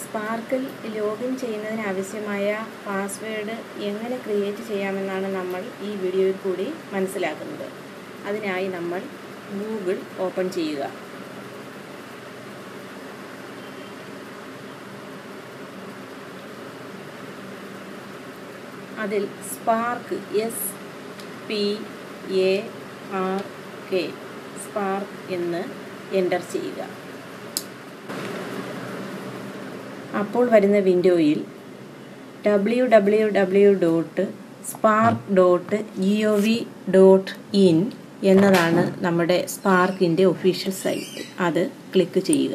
സ്പാർക്കിൽ login ചെയ്യുന്നതിന് ആവശ്യമായ password എങ്ങനെ ക്രിയേറ്റ് ചെയ്യാമെന്നാണ് നമ്മൾ ഈ വീഡിയോയിൽ കൂടി മനസ്സിലാക്കുന്നത് അതിനായി നമ്മൾ ഗൂഗിൾ ഓപ്പൺ ചെയ്യുക അതിൽ Spark S P A R K Spark എന്ന് എൻ്റർ ചെയ്യുക അപ്പോൾ വരുന്ന വിൻഡോയിൽ W W W dot Spark dot G O V dot in എന്നതാണ് നമ്മുടെ സ്പാർക്കിൻ്റെ ഒഫീഷ്യൽ സൈറ്റ് അത് ക്ലിക്ക് ചെയ്യുക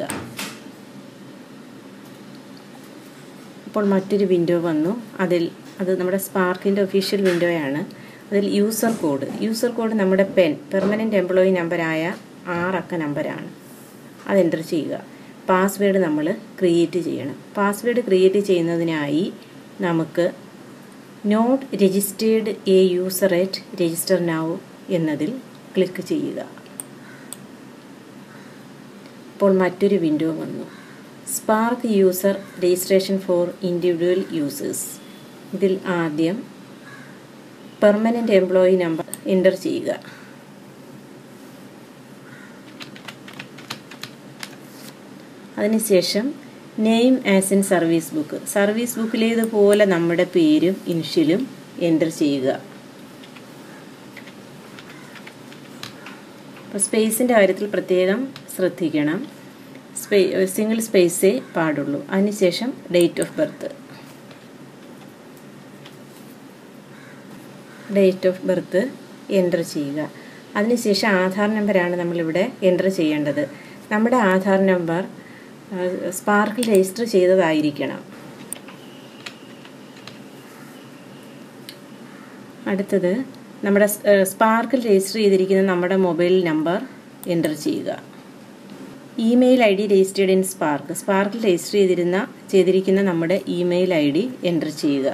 അപ്പോൾ മറ്റൊരു വിൻഡോ വന്നു അതിൽ അത് നമ്മുടെ സ്പാർക്കിൻ്റെ ഒഫീഷ്യൽ വിൻഡോയാണ് അതിൽ യൂസർ കോഡ് യൂസർ കോഡ് നമ്മുടെ പെൻ പെർമനൻറ്റ് എംപ്ലോയി നമ്പറായ ആറക്ക നമ്പറാണ് അത് എൻ്റർ ചെയ്യുക പാസ്വേഡ് നമ്മൾ ക്രിയേറ്റ് ചെയ്യണം പാസ്വേഡ് ക്രിയേറ്റ് ചെയ്യുന്നതിനായി നമുക്ക് not registered a user at register now എന്നതിൽ ക്ലിക്ക് ചെയ്യുക ഇപ്പോൾ മറ്റൊരു വിൻഡോ വന്നു Spark user registration for individual users ഇതിൽ ആദ്യം പെർമനൻ്റ് എംപ്ലോയി നമ്പർ എൻ്റർ ചെയ്യുക അതിനുശേഷം name as in service book service ബുക്കിലേതുപോലെ നമ്മുടെ പേരും ഇനിഷ്യലും എൻ്റർ ചെയ്യുക അപ്പോൾ സ്പേസിൻ്റെ കാര്യത്തിൽ പ്രത്യേകം ശ്രദ്ധിക്കണം സ്പേ സിംഗിൾ സ്പേസേ പാടുള്ളൂ അതിനുശേഷം date of birth date of birth enter ചെയ്യുക അതിനുശേഷം ആധാർ നമ്പറാണ് നമ്മളിവിടെ എൻ്റർ ചെയ്യേണ്ടത് നമ്മുടെ ആധാർ നമ്പർ സ്പാർക്കിൽ രജിസ്റ്റർ ചെയ്തതായിരിക്കണം അടുത്തത് നമ്മുടെ സ്പാർക്കിൽ രജിസ്റ്റർ ചെയ്തിരിക്കുന്ന നമ്മുടെ മൊബൈൽ നമ്പർ എൻ്റർ ചെയ്യുക email I D registered in Spark സ്പാർക്കിൽ രജിസ്റ്റർ ചെയ്തിരുന്ന ചെയ്തിരിക്കുന്ന നമ്മുടെ ഇമെയിൽ ഐ ഡി എൻ്റർ ചെയ്യുക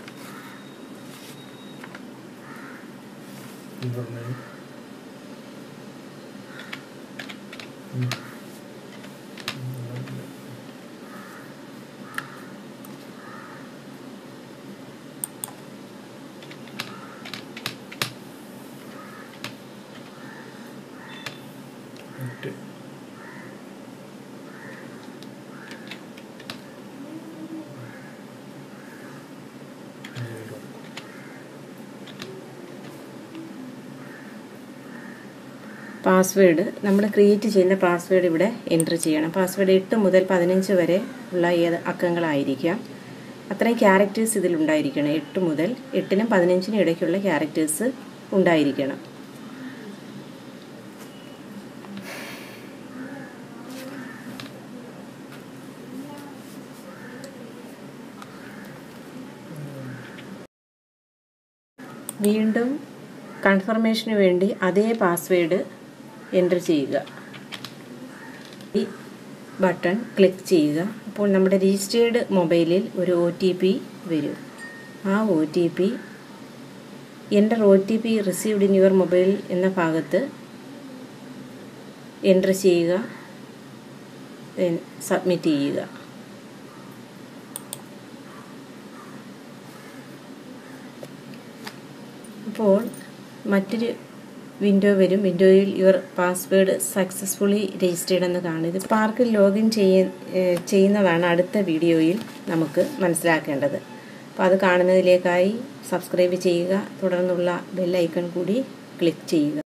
പാസ്വേഡ് നമ്മൾ ക്രിയേറ്റ് ചെയ്യുന്ന പാസ്വേഡ് ഇവിടെ എൻ്റർ ചെയ്യണം പാസ്വേഡ് എട്ട് മുതൽ പതിനഞ്ച് വരെ ഉള്ള ഏത് അക്കങ്ങളായിരിക്കാം അത്രയും ക്യാരക്ടേഴ്സ് ഇതിലുണ്ടായിരിക്കണം എട്ട് മുതൽ എട്ടിനും പതിനഞ്ചിനും ഇടയ്ക്കുള്ള ക്യാരക്ടേഴ്സ് ഉണ്ടായിരിക്കണം വീണ്ടും കൺഫർമേഷന് വേണ്ടി അതേ പാസ്വേഡ് എൻ്റർ ചെയ്യുക ഈ ബട്ടൺ ക്ലിക്ക് ചെയ്യുക അപ്പോൾ നമ്മുടെ രജിസ്റ്റേർഡ് മൊബൈലിൽ ഒരു ഒ ടി പി വരും ആ O T P enter O T P received in your mobile എന്ന ഭാഗത്ത് എൻ്റർ ചെയ്യുക സബ്മിറ്റ് ചെയ്യുക അപ്പോൾ മറ്റൊരു വിൻഡോ വരും വിൻഡോയിൽ യുവർ പാസ്വേഡ് സക്സസ്ഫുള്ളി രജിസ്റ്റേർഡ് എന്ന് കാണും ഇത് സ്പാർക്കിൽ ലോഗിൻ ചെയ്യ ചെയ്യുന്നതാണ് അടുത്ത വീഡിയോയിൽ നമുക്ക് മനസ്സിലാക്കേണ്ടത് അപ്പോൾ അത് കാണുന്നതിലേക്കായി സബ്സ്ക്രൈബ് ചെയ്യുക തുടർന്നുള്ള ബെൽ ഐക്കൺ കൂടി ക്ലിക്ക് ചെയ്യുക